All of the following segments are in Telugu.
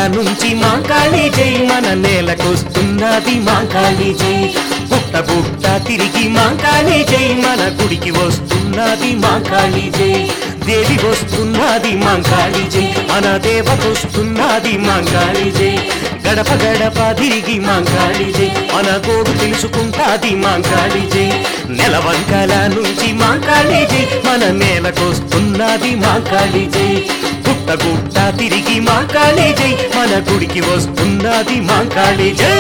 నుంచి మాంకాళి జై మన నేలకొస్తున్నది మాంకాళి జై పుట్ట పుట్ట తిరిగి మాంకాళి జై మన గుడికి వస్తున్నది మాంకాళి జై దేవి వస్తున్నది మాంకాళి జై మన దేవతొస్తున్నది మాంకాళి జై గడప గడప తిరిగి మాంకాళి జై మన గోడు తెలుసుకుంటాది మాంకాళి జై నెలవంకల నుంచి మాంకాళి జై మన నేలకొస్తున్నది మాంకాళి జై గుట్ట గుట్ట తిరిగి మాంకాళి జై మన గుడికి వస్తున్నది మాంకాళి జై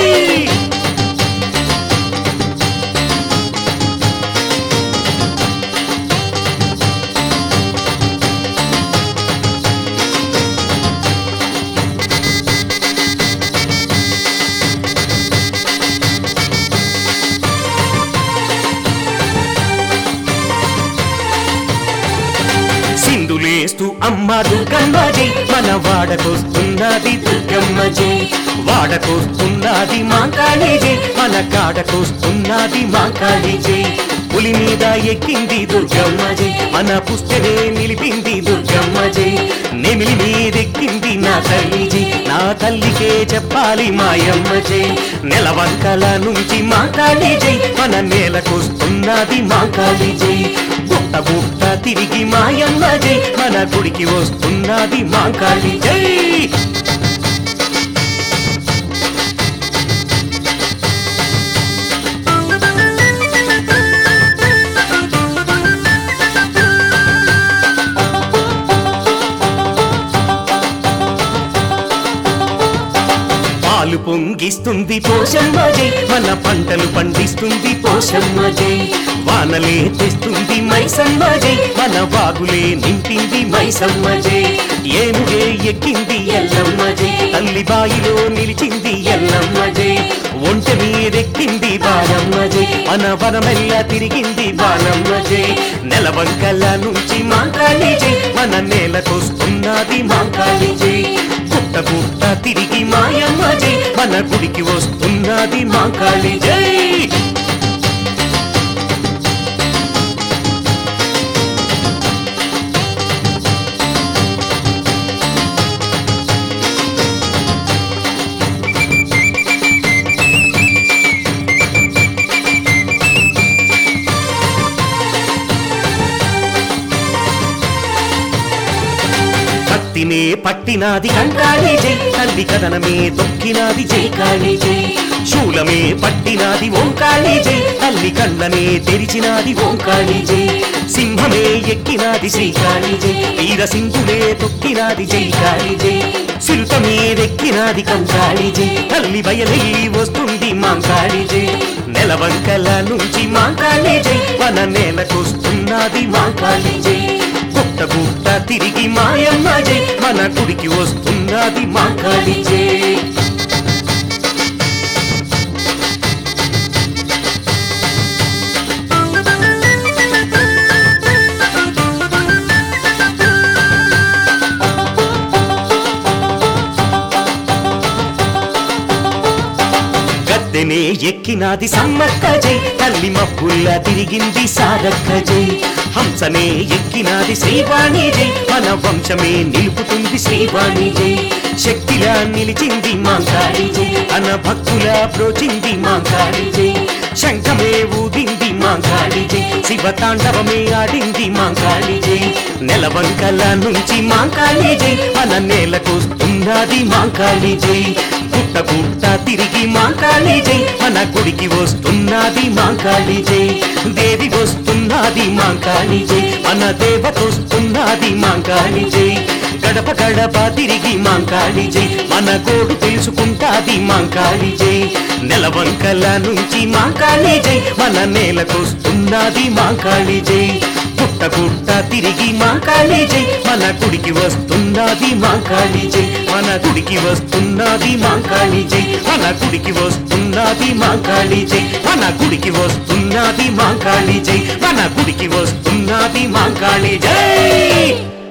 సింధులేస్తూ అమ్మ దుర్గమ్మ జై మన వాడకొస్తున్నది దుర్గమ్మ జై వాడకొస్తున్నది మాంకాళి జై మన కాడకొస్తున్నది మాంకాళి జై పులి మీద ఎక్కింది దుర్గమ్మ జై మన పుస్తనే నిలిపింది దుర్గమ్మ జై నెమిలి మీదెక్కింది నా తల్లి జై నా తల్లికే చెప్పాలి మాయమ్మ జై నెలవంకల నుంచి మాంకాళి జై మన నేలకొస్తున్నది మాంకాళి జై గుట్ట గుట్ట తిరిగి మాయమ్మ జై మన గుడికి వస్తున్నది మాంకాళి జై పాలు పొంగిస్తుంది పోషమ్మ జై మన పంటలు పండిస్తుంది పోషమ్మ జై వానలే తెస్తుంది మైసమ్మ జై మన బాగులే నింపింది మైసమ్మ జై ఏనుగే ఎక్కింది ఎల్లమ్మ జై తల్లి బాయిలో నిలిచింది ఎల్లమ్మ జై ఒంట మీదెక్కింది బాలమ్మ జై మన వనమెల్ల తిరిగింది బాలమ్మ జై నెలవంకల నుంచి మాంకాళి జై మన నేలకొస్తున్నది మాంకాళి జై పుట్ట పుట్ట తిరిగి మాయమ్మ జై మన గుడికి వస్తున్నది మాంకాళి జై కత్తినే పట్టినాది కంకాళి జై తల్లి కథనమే తొక్కినాది జై కాళి జై శూలమే పట్టినాది ఓంకాళి జై తల్లి కళ్ళనే తెరిచినాది ఓంకాళి జై సింహమే ఎక్కినాది శ్రీకాళి జై వీర సింధులే తొక్కినాది జై కాళి జై సిరుత మీదెక్కినాది కంకాళి జై తల్లి బయలెల్లి వస్తుంది మాంకాళి జై నెలవంకల నుంచి మాంకాళి జై మన నేలకొస్తున్నది మాంకాళి జై గుట్ట గుట్ట తిరిగి మాయమ్మ జై మన గుడికి వస్తున్నది మాంకాళి జై గద్దెనే ఎక్కినాది సమ్మక్క జై తల్లి మబ్బుల్లా తిరిగింది సారక్క జై హంసనే ఎక్కినాది శ్రీవాణి జై మన వంశమే నిలుపుతుంది శ్రీవాణి జై శక్తిలా నిలిచింది మాంకాళి జై తన భక్తుల ప్రోచింది మాంకాళి జై శంఖమే ఊదింది మాంకాళి జై శివ తాండవమే ఆడింది మాంకాళి జై నెలవంకల నుంచి మాంకాళి జై మన నేలకొస్తున్నది మాంకాళి జై గుట్ట గుట్ట తిరిగి మాంకాళి జై మన గుడికి వస్తున్నది మాంకాళి జై దేవి వస్తున్నది మాంకాళి జై మన దేవతొస్తున్నది మాంకాళి జై గడప గడప తిరిగి మాంకాళి జై మన గోడు తెలుసుకుంటాది మాంకాళి జై నెలవంకల నుంచి మాంకాళి జై మన నేలకొస్తున్నది మాంకాళి జై గుట్ట గుట్ట తిరిగి మాంకాళి జై మన గుడికి వస్తున్నది మాంకాళి జై మన గుడికి వస్తున్నది మాంకాళి జై మన గుడికి వస్తున్నది మాంకాళి జై మన గుడికి వస్తున్నది మాంకాళి జై మన గుడికి వస్తున్నది మాంకాళి జై